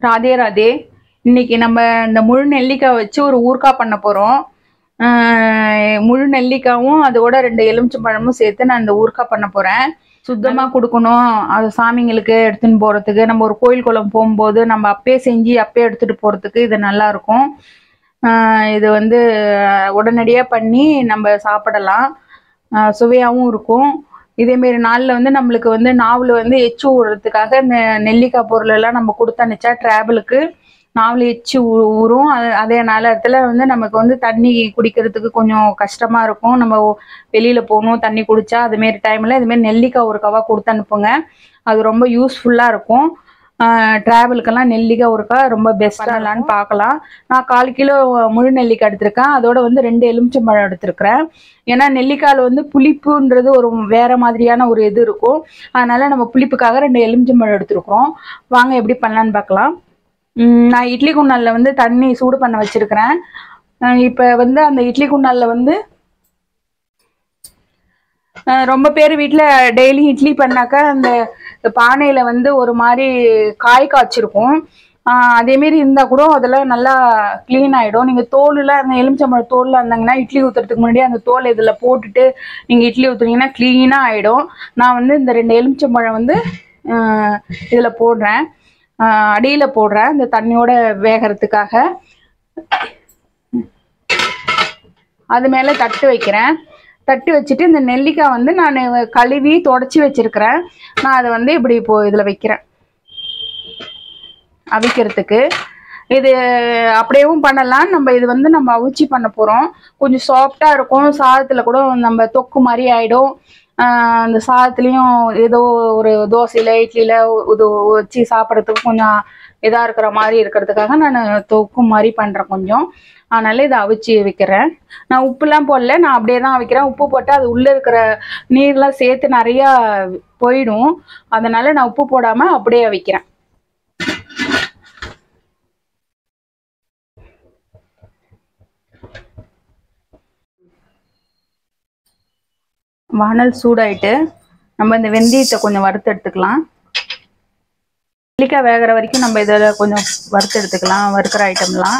ராதே ராதே இன்னைக்கு நம்ம இந்த முழு நெல்லிக்காய் வச்சு ஒரு ஊறுகாய் பண்ண போகிறோம் முழு நெல்லிக்காவும் அதோட ரெண்டு எலுமிச்சம்பழமும் சேர்த்து நான் இந்த ஊறுகாய் பண்ண போகிறேன் சுத்தமாக கொடுக்கணும் அது சாமிங்களுக்கு எடுத்துன்னு போகிறதுக்கு நம்ம ஒரு கோயில் குளம் போகும்போது நம்ம அப்பயே செஞ்சு அப்பயே எடுத்துகிட்டு போகிறதுக்கு இது நல்லா இருக்கும் ஆஹ் இது வந்து உடனடியாக பண்ணி நம்ம சாப்பிடலாம் ஆஹ் சுவையாகவும் இருக்கும் இதேமாரி நாளில் வந்து நம்மளுக்கு வந்து நாவல் வந்து எச்சு ஊறுறதுக்காக இந்த நெல்லிக்காய் பொருள் எல்லாம் நம்ம கொடுத்தனுச்சா ட்ராவலுக்கு நாவல் எச்சு ஊ- ஊறும் அது அதே நேரத்தில் வந்து நமக்கு வந்து தண்ணி குடிக்கிறதுக்கு கொஞ்சம் கஷ்டமாக இருக்கும் நம்ம வெளியில் போகணும் தண்ணி குடிச்சா அதுமாரி டைமில் இதுமாரி நெல்லிக்காய் ஒரு கவா கொடுத்து அனுப்புங்க அது ரொம்ப யூஸ்ஃபுல்லாக இருக்கும் ட்ராவலுக்கெல்லாம் நெல்லிக்காய் ஒருக்காய் ரொம்ப பெஸ்ட்டாகலான்னு பார்க்கலாம் நான் கால் கிலோ முழு நெல்லிக்காய் எடுத்திருக்கேன் அதோட வந்து ரெண்டு எலுமிச்சம்பழம் எடுத்திருக்கிறேன் ஏன்னா நெல்லிக்காயில் வந்து புளிப்புன்றது ஒரு வேற மாதிரியான ஒரு இது இருக்கும் அதனால நம்ம புளிப்புக்காக ரெண்டு எலுமிச்சம்பழம் எடுத்திருக்கிறோம் வாங்க எப்படி பண்ணலான்னு பார்க்கலாம் உம், நான் இட்லி குண்டானில் வந்து தண்ணி சூடு பண்ண வச்சிருக்கிறேன் இப்போ வந்து அந்த இட்லி குண்டானில் வந்து அஹ் ரொம்ப பேர் வீட்டில் டெய்லி இட்லி பண்ணாக்கா அந்த பானையில் வந்து ஒரு மாதிரி காய் காய்ச்சிருக்கும் ஆஹ் அதேமாரி இருந்தால் கூட அதெல்லாம் நல்லா க்ளீன் ஆகிடும் நீங்கள் தோலுலாம் அந்த எலுமிச்சம்பழம் தோலில் இருந்தாங்கன்னா இட்லி ஊற்றுறதுக்கு முன்னாடி அந்த தோல் இதில் போட்டுட்டு நீங்கள் இட்லி ஊற்றுனீங்கன்னா க்ளீனாக ஆகிடும் நான் வந்து இந்த ரெண்டு எலுமிச்சம்பழம் வந்து இதில் போடுறேன் அடியில் போடுறேன் இந்த தண்ணியோட வேகிறதுக்காக அது மேலே தட்டு வைக்கிறேன் தட்டு வச்சுட்டு இந்த நெல்லிக்காய் வந்து நான் கழுவி தொடச்சி வச்சிருக்கிறேன் நான் அதை வந்து இப்படி இப்போ இதில் வைக்கிறேன் அவிக்கிறதுக்கு இது அப்படியேவும் பண்ணலாம் நம்ம இது வந்து நம்ம அவிச்சு பண்ண போகிறோம் கொஞ்சம் சாஃப்டாக இருக்கும் சாதத்தில் கூட நம்ம தொக்கு மாதிரி ஆகிடும் அந்த சாதத்துலேயும் ஏதோ ஒரு தோசையில் இட்லியில் இது வச்சு சாப்பிட்றதுக்கு கொஞ்சம் இதாக இருக்கிற மாதிரி இருக்கிறதுக்காக நான் தொக்கு மாதிரி பண்ணுறேன் கொஞ்சம் அதனால இதை அவிச்சு வைக்கிறேன் நான் உப்புலாம் போடல நான் அப்படியே தான் வைக்கிறேன் உப்பு போட்டால் அது உள்ளே இருக்கிற நீர்லாம் சேர்த்து நிறையா போயிடும் அதனால நான் உப்பு போடாமல் அப்படியே வைக்கிறேன் வானல் சூடாயிட்டு நம்ம இந்த வெந்தயத்தை கொஞ்சம் வறுத்து எடுத்துக்கலாம் நெல்லிக்காய் வேகிற வரைக்கும் நம்ம இதில் கொஞ்சம் வறுத்து எடுத்துக்கலாம் வறுக்கிற ஐட்டம்லாம்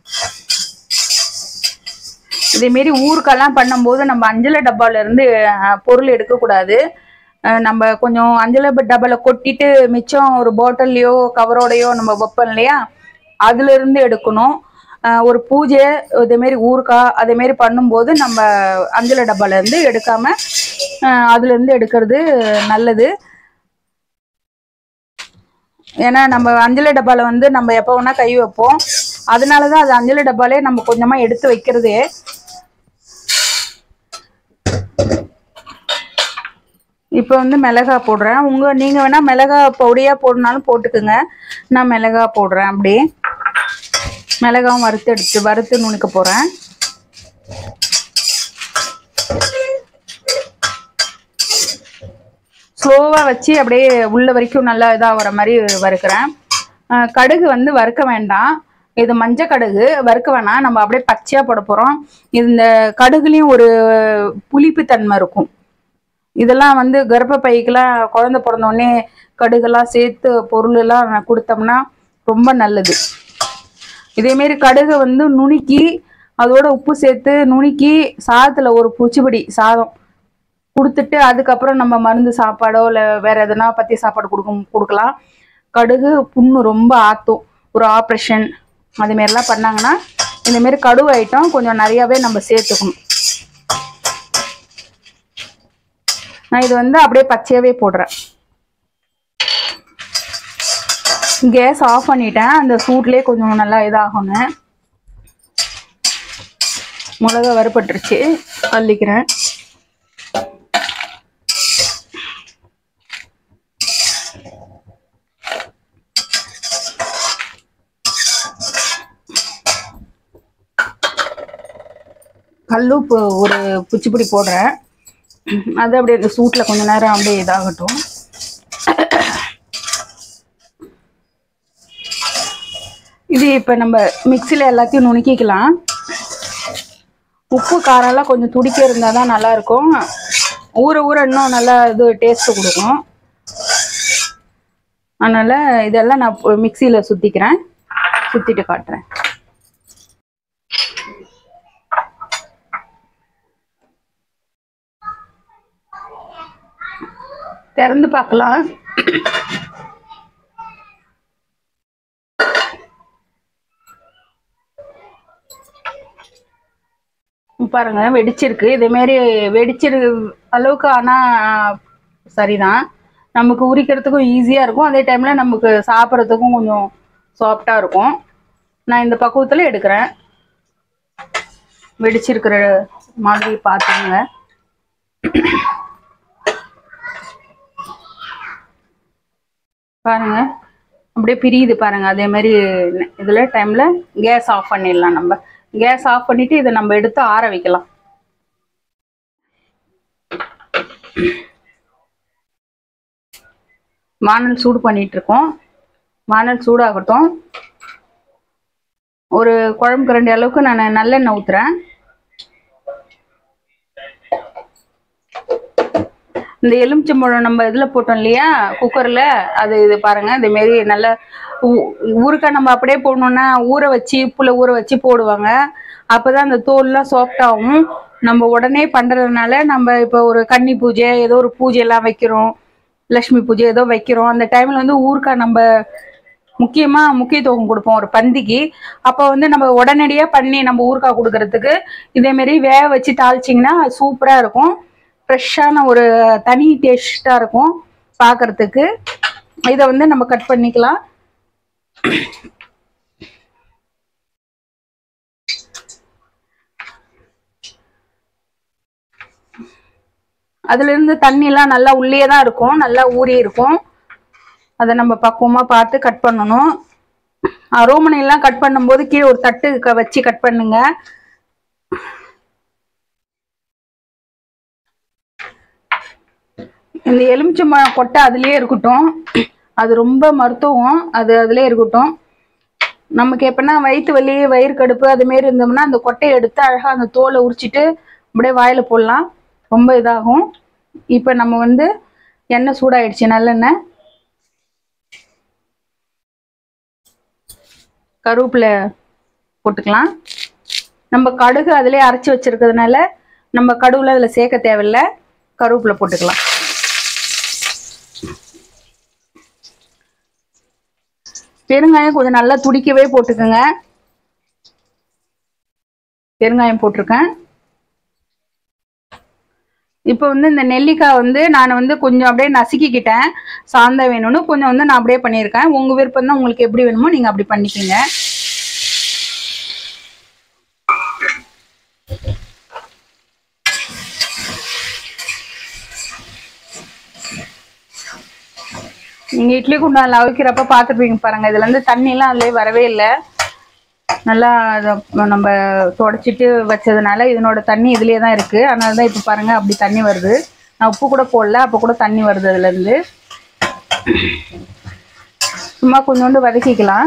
இதேமாரி ஊருக்கெல்லாம் பண்ணும்போது நம்ம அஞ்சலை டப்பால இருந்து அஹ், பொருள் எடுக்கக்கூடாது அஹ், நம்ம கொஞ்சம் அஞ்சலை டப்பாவில் கொட்டிட்டு மிச்சம் ஒரு பாட்டில்லையோ கவரோடையோ நம்ம வைப்போம் இல்லையா அதுல இருந்து எடுக்கணும் அஹ், ஒரு பூஜை இதேமாரி ஊறுகாய் அதேமாரி பண்ணும்போது நம்ம அஞ்சலை டப்பால இருந்து எடுக்காம அஹ், அதுல இருந்து எடுக்கிறது நல்லது ஏன்னா நம்ம அஞ்சலை டப்பால வந்து நம்ம எப்போ வேணா கை வைப்போம் அதனால தான் அது அஞ்சலை டப்பாலே நம்ம கொஞ்சமா எடுத்து வைக்கிறதே இப்போ வந்து மிளகா போடுறேன் உங்க நீங்க வேணா மிளகா பொடியா போடனாலும் போட்டுக்குங்க நான் மிளகா போடுறேன் அப்படி மிளகாவும் வறுத்து எடுத்து வறுத்து நுணுக்க போறேன் ஸ்லோவாக வச்சு அப்படியே உள்ள வரைக்கும் நல்லா இதாக வர மாதிரி வறுக்கிறேன் அஹ் கடுகு வந்து வறுக்க வேண்டாம் இது மஞ்சள் கடுகு வறுக்க வேணாம் நம்ம அப்படியே பச்சையாக போட போகிறோம் இந்த கடுகுலேயும் ஒரு புளிப்பு தன்மை இருக்கும் இதெல்லாம் வந்து கர்ப்பப்பைக்கெல்லாம் குழந்தை பிறந்த உடனே கடுகெல்லாம் சேர்த்து பொருளெல்லாம் கொடுத்தோம்னா ரொம்ப நல்லது இதேமாரி கடுகை வந்து நுணுக்கி அதோட உப்பு சேர்த்து நுணுக்கி சாதத்தில் ஒரு குச்சிப்படி சாதம் கொடுத்துட்டு அதுக்கப்புறம் நம்ம மருந்து சாப்பாடோ இல்லை வேற எதனா பத்திய சாப்பாடு கொடுக்கும் கொடுக்கலாம் கடுகு புண்ணு ரொம்ப ஆற்றும் ஒரு ஆப்ரேஷன் அதுமாரிலாம் பண்ணாங்கன்னா இந்தமாரி கடுகு ஐட்டம் கொஞ்சம் நிறையாவே நம்ம சேர்த்துக்கணும் நான் இது வந்து அப்படியே பச்சையாவே போடுறேன் கேஸ் ஆஃப் பண்ணிட்டேன் அந்த சூட்லேயே கொஞ்சம் நல்லா இதாகணும் மிளகா வறுபட்டுருச்சு அள்ளிக்கிறேன் கல்லுப்பு ஒரு குச்சிப்பிடி போடுறேன் அது அப்படியே இந்த சூட்டில் கொஞ்ச நேரம் அப்படியே இதாகட்டும் இது இப்போ நம்ம மிக்சியில் எல்லாத்தையும் நுணுக்கிக்கலாம் உப்பு காரம்லாம் கொஞ்சம் துடிக்க இருந்தால் தான் நல்லாயிருக்கும் ஊற ஊற இன்னும் நல்லா இது டேஸ்ட்டு கொடுக்கும் அதனால் இதெல்லாம் நான் மிக்சியில் சுற்றிக்கிறேன் சுற்றிட்டு காட்டுறேன் திறந்து பார்க்கலாம் பாருங்க வெடிச்சிருக்கு இதேமாரி வெடிச்சிரு அளவுக்கு ஆனால் சரிதான் நமக்கு உரிக்கிறதுக்கும் ஈஸியாக இருக்கும் அதே டைமில் நமக்கு சாப்பிட்றதுக்கும் கொஞ்சம் சாஃப்டாக இருக்கும் நான் இந்த பக்குவத்தில் எடுக்கிறேன் வெடிச்சிருக்கிற மாதிரி பார்த்துங்க பாருங்க அப்படியே பிரியுது பாருங்க அதே மாதிரி இதில் டைமில் கேஸ் ஆஃப் பண்ணிடலாம் நம்ம கேஸ் ஆஃப் பண்ணிட்டு இதை நம்ம எடுத்து ஆற வைக்கலாம் வானல் சூடு பண்ணிட்டு இருக்கோம் வானல் சூடாகட்டும் ஒரு குழம்பு கரண்டி அளவுக்கு நான் நல்லெண்ணெய் ஊற்றுறேன் இந்த எலுமிச்சம்பழம் நம்ம இதில் போட்டோம் இல்லையா குக்கரில் அது இது பாருங்கள் இதுமாரி நல்ல ஊறுக்காய் நம்ம அப்படியே போடணுன்னா ஊற வச்சு உப்புல ஊற வச்சு போடுவாங்க அப்போ தான் அந்த தோல்லாம் சாஃப்டாகும் நம்ம உடனே பண்ணுறதுனால நம்ம இப்போ ஒரு கன்னி பூஜை ஏதோ ஒரு பூஜையெல்லாம் வைக்கிறோம் லக்ஷ்மி பூஜை ஏதோ வைக்கிறோம் அந்த டைமில் வந்து ஊறுக்காய் நம்ம முக்கியமாக முக்கியத்துவம் கொடுப்போம் ஒரு பந்திக்கு அப்போ வந்து நம்ம உடனடியாக பண்ணி நம்ம ஊறுகாய் கொடுக்கறதுக்கு இதேமாரி வேக வச்சு தாளிச்சிங்கன்னா சூப்பராக இருக்கும் ஃப்ரெஷ்ஷான ஒரு தனி டேஸ்ட்டாக இருக்கும் பார்க்கறதுக்கு இதை வந்து நம்ம கட் பண்ணிக்கலாம் அதுலேருந்து தண்ணிலாம் நல்லா உள்ளே தான் இருக்கும் நல்லா ஊறி இருக்கும் அதை நம்ம பக்குவமாக பார்த்து கட் பண்ணணும் ரோமனையெல்லாம் கட் பண்ணும்போது கீழே ஒரு தட்டு க- வச்சு கட் பண்ணுங்க இந்த எலுமிச்சம்பழம் கொட்டை அதுலயே இருக்கட்டும் அது ரொம்ப மருத்துவம் அது அதுலயே இருக்கட்டும் நமக்கு எப்படின்னா வயிற்று வலி வயிறு கடுப்பு அது மாரி இருந்தோம்னா அந்த கொட்டையை எடுத்து அழகாக அந்த தோலை உரிச்சிட்டு அப்படியே வாயில் போடலாம் ரொம்ப இதாகும் இப்போ நம்ம வந்து எண்ணெய் சூடாயிடுச்சு நல்லெண்ணெய் கருவேப்பிலை போட்டுக்கலாம் நம்ம கடுகு அதிலே அரைச்சி வச்சிருக்கிறதுனால நம்ம கடுகுல அதில் சேர்க்க தேவையில்ல கருவேப்பிலை போட்டுக்கலாம் பெருங்காயம் கொஞ்சம் நல்லா துடிக்கவே போட்டுக்கோங்க பெருங்காயம் போட்டிருக்கேன் இப்போ வந்து இந்த நெல்லிக்காய் வந்து நான் வந்து கொஞ்சம் அப்படியே நசுக்கிக்கிட்டேன் சாந்தா வேணும்னு கொஞ்சம் வந்து நான் அப்படியே பண்ணியிருக்கேன் உங்கள் விருப்பம் தான் உங்களுக்கு எப்படி வேணுமோ நீங்கள் அப்படி பண்ணிக்கோங்க நீங்கள் இட்லி குண்டானில் அவிக்கிறப்ப பார்த்துருப்பீங்க பாருங்க இதுல இருந்து தண்ணிலாம் அதுலேயே வரவே இல்லை நல்லா அதை நம்ம தொடச்சிட்டு வச்சதுனால இதனோட தண்ணி இதுலேயே தான் இருக்குது அதனால தான் இப்போ பாருங்கள் அப்படி தண்ணி வருது நான் உப்பு கூட போடல அப்போ கூட தண்ணி வருது அதுலேருந்து சும்மா கொஞ்சோண்டு வதக்கிக்கலாம்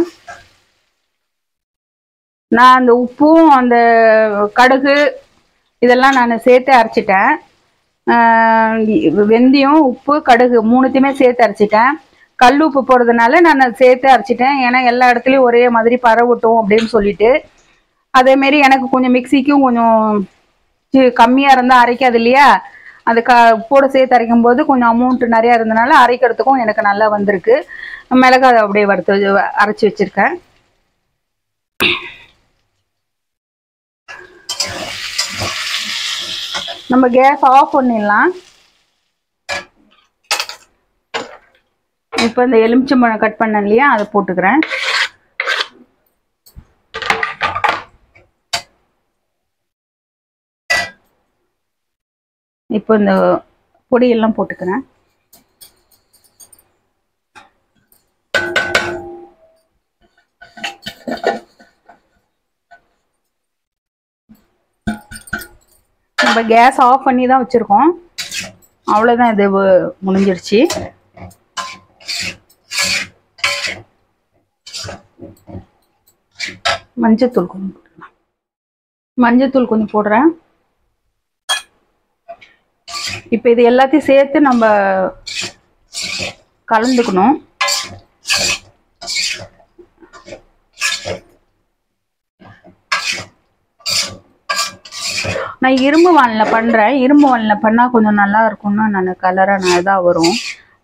நான் அந்த உப்பும் அந்த கடுகு இதெல்லாம் நான் சேர்த்து அரைச்சிட்டேன் ஆஹ் வெந்தயம் உப்பு கடுகு மூணுத்தையுமே சேர்த்து அரைச்சிட்டேன் கல் உப்பு போடுறதுனால நான் அதை சேர்த்து அரைச்சிட்டேன் ஏன்னா எல்லா இடத்துலையும் ஒரே மாதிரி பரவட்டும் அப்படின்னு சொல்லிட்டு அதேமாரி எனக்கு கொஞ்சம் மிக்சிக்கும் கொஞ்சம் கம்மியாக இருந்தால் அரைக்காது இல்லையா அது க போட சேர்த்து அரைக்கும் போது கொஞ்சம் அமௌண்ட் நிறையா இருந்தனால அரைக்கிறதுக்கும் எனக்கு நல்லா வந்திருக்கு மிளகாய் அப்படியே வறுத்து அரைச்சி வச்சுருக்கேன் நம்ம கேஸ் ஆஃப் பண்ணிடலாம் இப்போ இந்த எலுமிச்சம்பழம் கட் பண்ணேன் இல்லையா அதை போட்டுக்கிறேன் இப்போ இந்த பொடியெல்லாம் போட்டுக்கிறேன் நம்ம கேஸ் ஆஃப் பண்ணி தான் வச்சுருக்கோம் அவ்வளோதான் இது வ- முடிஞ்சிருச்சு மஞ்சத்தூள் கொஞ்சம் போட்டுக்கலாம் மஞ்சத்தூள் கொஞ்சம் போடுறேன் இப்போ இது எல்லாத்தையும் சேர்த்து நம்ம கலந்துக்கணும் நான் இரும்பு வானில் பண்ணுறேன் இரும்பு வானில் பண்ணால் கொஞ்சம் நல்லா இருக்கும்னு நான் கலராக நான் இதாக வரும்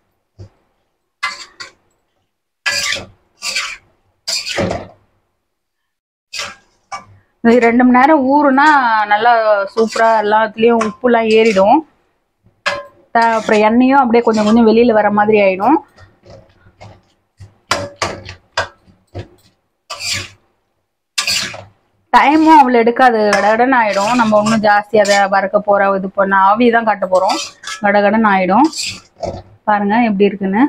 இது ரெண்டு மணி நேரம் ஊறுனா நல்லா சூப்பராக எல்லாத்துலேயும் உப்புலாம் ஏறிடும் த- அப்புறம் எண்ணெயும் அப்படியே கொஞ்சம் கொஞ்சம் வெளியில் வர மாதிரி ஆயிடும் டைமும் அவ்வளோ எடுக்காது கடகடன்னு ஆயிடும் நம்ம ஒன்றும் ஜாஸ்தி அதை வறுக்க போகிறோம் இது பண்ண ஆவி தான் காட்ட போகிறோம் கடகடன்னு ஆயிடும் பாருங்க எப்படி இருக்குன்னு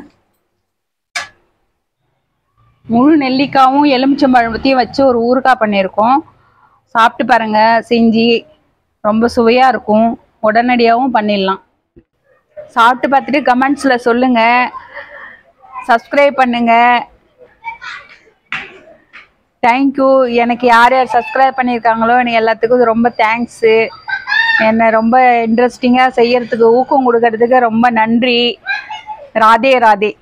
முழு நெல்லிக்காவும் எலுமிச்சம்பழத்தையும் வச்சு ஒரு ஊறுகாய் பண்ணியிருக்கோம் சாப்பிட்டு பாருங்க செஞ்சு ரொம்ப சுவையாக இருக்கும் உடனடியாகவும் பண்ணிடலாம் சாப்பிட்டு பார்த்துட்டு கமெண்ட்ஸில் சொல்லுங்கள் சப்ஸ்கிரைப் பண்ணுங்கள் தேங்க்யூ எனக்கு யார் யார் சப்ஸ்கிரைப் பண்ணியிருக்காங்களோ எனக்கு எல்லாத்துக்கும் ரொம்ப தேங்க்ஸு என்னை ரொம்ப இன்ட்ரெஸ்டிங்காக செய்யறதுக்கு ஊக்கம் கொடுக்கறதுக்கு ரொம்ப நன்றி ராதே ராதே